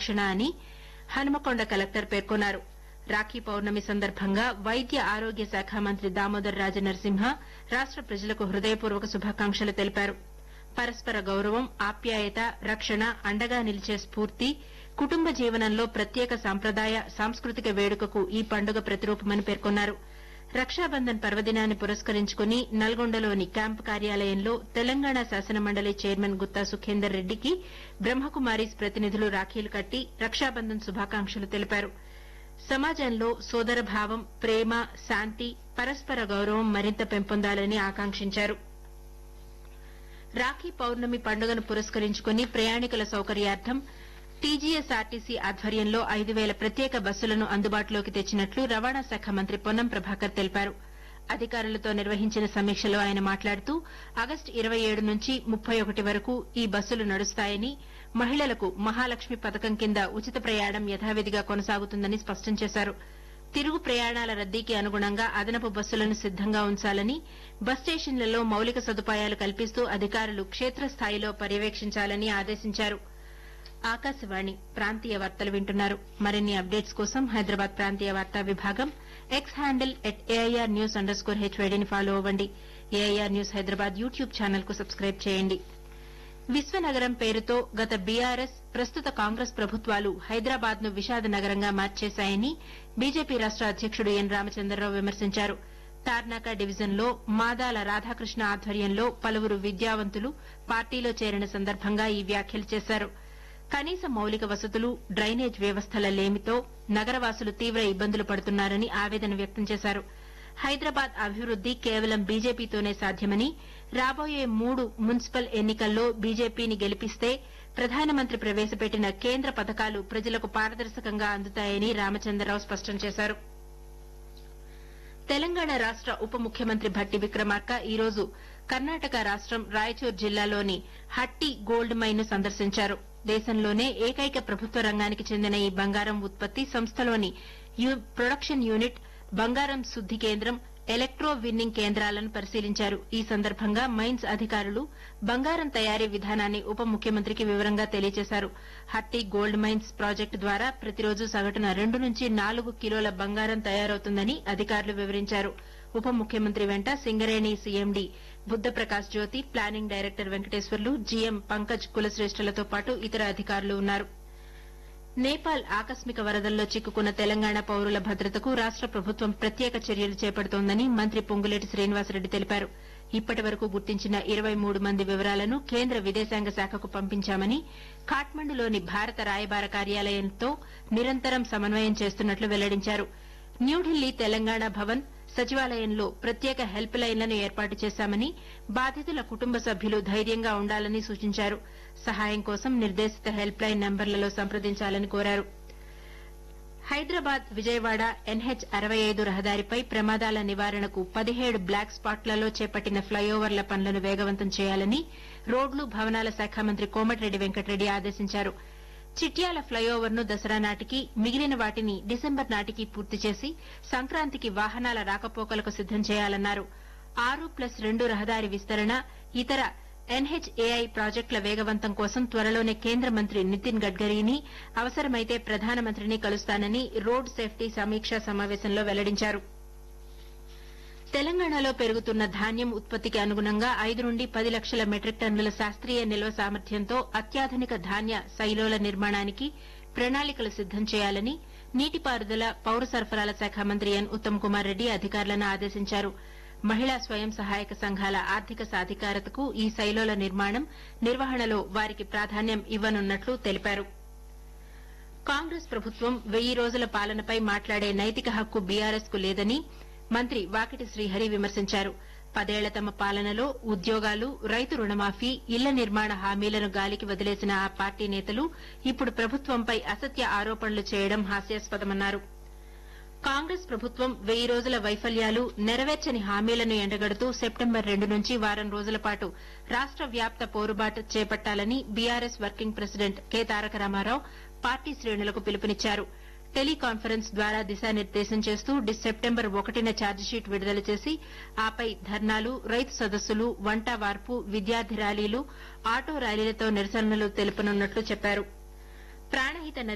రక్షణ అని హనుమకొండ కలెక్టర్ పేర్కొన్నారు రాఖీ పౌర్ణమి సందర్భంగా వైద్య ఆరోగ్య శాఖ మంత్రి దామోదర్ రాజనరసింహ రాష్ట ప్రజలకు హృదయపూర్వక శుభాకాంక్షలు తెలిపారు పరస్పర గౌరవం ఆప్యాయత రక్షణ అండగా నిలిచే స్ఫూర్తి కుటుంబ జీవనంలో ప్రత్యేక సాంప్రదాయ సాంస్కృతిక వేడుకకు ఈ పండుగ ప్రతిరూపమని పేర్కొన్నారు రక్షాబంధన్ పర్వదినాన్ని పురస్కరించుకుని నల్గొండలోని క్యాంపు కార్యాలయంలో తెలంగాణ శాసనమండలి చైర్మన్ గుత్తా సుఖేందర్ రెడ్డికి బ్రహ్మకుమారీస్ ప్రతినిధులు రాఖీలు కట్టి రక్షాబంధన్ శుభాకాంక్షలు తెలిపారు సమాజంలో సోదరభావం ప్రేమ శాంతి పరస్పర గౌరవం మరింత పెంపొందాలని ఆకాంక్షించారు రాఖీ పౌర్ణమి పండుగను పురస్కరించుకుని ప్రయాణికుల సౌకర్యార్థం టీజీఎస్ఆర్టీసీ ఆధ్వర్యంలో ఐదు వేల ప్రత్యేక బస్సులను అందుబాటులోకి తెచ్చినట్లు రవాణా శాఖ మంత్రి పొన్నం ప్రభాకర్ తెలిపారు అధికారులతో నిర్వహించిన సమీక్షలో ఆయన మాట్లాడుతూ ఆగస్టు ఇరవై ఏడు నుంచి ముప్పై ఒకటి వరకు ఈ బస్సులు నడుస్తాయని మహిళలకు మహాలక్ష్మి పథకం కింద ఉచిత ప్రయాణం యథావిధిగా కొనసాగుతుందని స్పష్టం చేశారు తిరుగు ప్రయాణాల రద్దీకి అనుగుణంగా అదనపు బస్సులను సిద్దంగా ఉంచాలని బస్ స్టేషన్లలో మౌలిక సదుపాయాలు కల్పిస్తూ అధికారులు క్షేత్రస్థాయిలో పర్యవేక్షించాలని ఆదేశించారు ఆకాశవాణి ప్రాంతీయ వార్తలు వింటున్నారు మరిన్ని అప్డేట్స్ కోసం హైదరాబాద్ ప్రాంతీయ వార్తా విభాగం X handle at AIR news under score హెచ్వైడీని ఫాలో అవ్వండి AIR news Hyderabad YouTube channel కు సబ్స్క్రైబ్ చేయండి విశ్వనగరం పేరుతో గత బీఆర్ఎస్ ప్రస్తుత కాంగ్రెస్ ప్రభుత్వాలు హైదరాబాద్ ను విషాద నగరంగా మార్చేశాయని బీజేపీ రాష్ట అధ్యకుడు ఎన్ రామచంద్రరావు విమర్శించారు తార్నాక డివిజన్లో మాదాల రాధాకృష్ణ ఆధ్వర్యంలో పలువురు విద్యావంతులు పార్టీలో చేరిన సందర్భంగా ఈ వ్యాఖ్యలు చేశారు కనీస మౌలిక వసతులు డ్రైనేజ్ వ్యవస్థల లేమితో నగరవాసులు తీవ్ర ఇబ్బందులు పడుతున్నారని ఆవేదన వ్యక్తం చేశారు హైదరాబాద్ అభివృద్ది కేవలం బీజేపీతోనే సాధ్యమని రాబోయే మూడు మున్సిపల్ ఎన్నికల్లో బీజేపీని గెలిపిస్తే ప్రధానమంత్రి ప్రవేశపెట్టిన కేంద్ర పథకాలు ప్రజలకు పారదర్శకంగా అందుతాయని రామచంద్రరావు స్పష్టం చేశారు తెలంగాణ రాష్ట ఉప ముఖ్యమంత్రి భట్టి విక్రమార్క ఈ రోజు కర్ణాటక రాష్టం రాయచూర్ జిల్లాలోని హట్టి గోల్డ్ మైన్ ను సందర్శించారు దేశంలోనే ఏకైక ప్రభుత్వ రంగానికి చెందిన ఈ బంగారం ఉత్పత్తి సంస్థలోని యు- ప్రొడక్షన్ యూనిట్ బంగారం శుద్ది కేంద్రం ఎలక్ట్రో విన్నింగ్ కేంద్రాలను పరిశీలించారు ఈ సందర్భంగా మైన్స్ అధికారులు బంగారం తయారీ విధానాన్ని ఉప ముఖ్యమంత్రికి వివరంగా తెలియజేశారు హట్టి గోల్డ్ మైన్స్ ప్రాజెక్టు ద్వారా ప్రతిరోజు సగటున రెండు నుంచి నాలుగు కిలోల బంగారం తయారవుతుందని అధికారులు వివరించారు ఉప ముఖ్యమంత్రి వెంట Singareni CMD Buddhaprakash Jyoti planning director Venkateswarlu GM Pankaj కులశ్రేష్ఠలతో పాటు ఇతర అధికారులు ఉన్నారు నేపాల్ ఆకస్మిక వరదల్లో చిక్కుకున్న తెలంగాణ పౌరుల భద్రతకు రాష్ట ప్రభుత్వం ప్రత్యేక చర్యలు చేపడుతోందని మంత్రి పొంగులేటి శ్రీనివాసరెడ్డి తెలిపారు ఇప్పటి వరకు గుర్తించిన ఇరవై మూడు మంది వివరాలను కేంద్ర విదేశాంగ శాఖకు పంపించామని ఖాట్మండులోని భారత రాయబార కార్యాలయంతో నిరంతరం సమన్వయం చేస్తున్నట్లు వెల్లడించారు న్యూఢిల్లీ తెలంగాణ భవన్ సచివాలయంలో ప్రత్యేక హెల్ప్ లైన్లను ఏర్పాటు చేశామని బాధితుల కుటుంబ సభ్యులు ధైర్యంగా ఉండాలని సూచించారు సహాయం కోసం నిర్దేశిత హెల్ప్ లైన్ నంబర్లలో సంప్రదించాలని కోరారు హైదరాబాద్ విజయవాడ ఎన్హెచ్ అరవై ఐదు రహదారిపై ప్రమాదాల నివారణకు పదిహేడు బ్లాక్ స్పాట్లలో చేపట్టిన ఫ్లైఓవర్ల పనులను వేగవంతం చేయాలని రోడ్లు భవనాల శాఖ మంత్రి కోమటిరెడ్డి వెంకటరెడ్డి ఆదేశించారు చిట్యాల ఫ్లైఓవర్ ను దసరా నాటికి మిగిలిన వాటిని డిసెంబర్ నాటికి పూర్తి చేసి సంక్రాంతికి వాహనాల రాకపోకలకు సిద్దం చేయాలన్నారు ఆరు ప్లస్ రెండు రహదారి విస్తరణ ఇతర ఎన్హెచ్ఏఐ ప్రాజెక్టుల వేగవంతం కోసం త్వరలోనే కేంద్ర మంత్రి నితిన్ గడ్కరీని అవసరమైతే ప్రధానమంత్రిని కలుస్తానని రోడ్ సేఫ్టీ సమీక్షా సమావేశంలో వెల్లడించారు తెలంగాణలో పెరుగుతున్న ధాన్యం ఉత్పత్తికి అనుగుణంగా ఐదు నుండి పది లక్షల మెట్రిక్ టన్నుల శాస్త్రీయ నిల్వ సామర్థ్యంతో అత్యాధునిక ధాన్య శైలోల నిర్మాణానికి ప్రణాళికలు సిద్దం చేయాలని నీటిపారుదల పౌర సరఫరాల శాఖ మంత్రి ఎన్ ఉత్తమ్ కుమార్ రెడ్డి అధికారులను ఆదేశించారు మహిళా స్వయం సహాయక సంఘాల ఆర్థిక సాధికారతకు ఈ శైలోల నిర్మాణం నిర్వహణలో వారికి ప్రాధాన్యం ఇవ్వనున్నట్లు తెలిపారు కాంగ్రెస్ ప్రభుత్వం వెయ్యి రోజుల పాలనపై మాట్లాడే నైతిక హక్కు బీఆర్ఎస్ కు లేదని మంత్రి వాకిటి శ్రీహరి విమర్శించారు పదేళ్ల తమ పాలనలో ఉద్యోగాలు రైతు రుణమాఫీ ఇళ్ల నిర్మాణ హామీలను గాలికి వదిలేసిన ఆ పార్టీ నేతలు ఇప్పుడు ప్రభుత్వంపై అసత్య ఆరోపణలు చేయడం హాస్యాస్పదమన్నారు కాంగ్రెస్ ప్రభుత్వం వెయ్యి రోజుల వైఫల్యాలు నెరవేర్చని హామీలను ఎండగడుతూ సెప్టెంబర్ రెండు నుంచి వారం రోజుల పాటు రాష్ట వ్యాప్త పోరుబాటు చేపట్టాలని BRS working president K Taraka Rama Rao party శ్రేణులకు పిలుపునిచ్చారు టెలికాన్ఫరెన్స్ ద్వారా దిశానిర్దేశం చేస్తూ డి- సెప్టెంబర్ ఒకటిన ఛార్జిషీట్ విడుదల చేసి ఆపై ధర్నాలు రైతు సదస్సులు వంట వార్పు విద్యార్థి ర్యాలీలు ఆటో ర్యాలీలతో నిరసనలు తెలుపనున్నట్లు చెప్పారు ప్రాణహిత నది